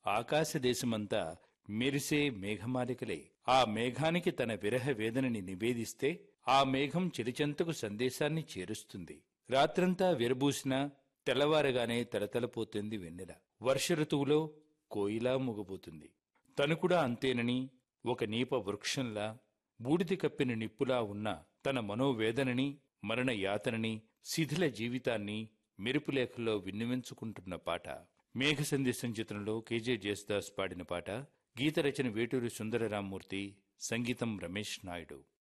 ఆకాశదేశమంతా మెరిసే మేఘమాలికలే ఆ మేఘానికి తన విరహ వేదనని నివేదిస్తే ఆ మేఘం చెలిచెంతకు సందేశాన్ని చేరుస్తుంది రాత్రంతా విరబూసినా తెల్లవారగానే తలతలపోతుంది వెన్నెల వర్ష ఋతువులో కోయిలా మూగబోతుంది తను కూడా అంతేనని ఒక నీప వృక్షంలా బూడిద కప్పిన నిప్పులా ఉన్న తన మనోవేదనని మరణ యాతనని శిథిల జీవితాన్ని మెరుపులేఖల్లో విన్నవించుకుంటున్న పాట మేఘ సందేశం చిత్రంలో కేజే జేసుదాస్ పాడిన పాట గీత రచన వేటూరి సుందరరామ్మూర్తి సంగీతం రమేష్ నాయుడు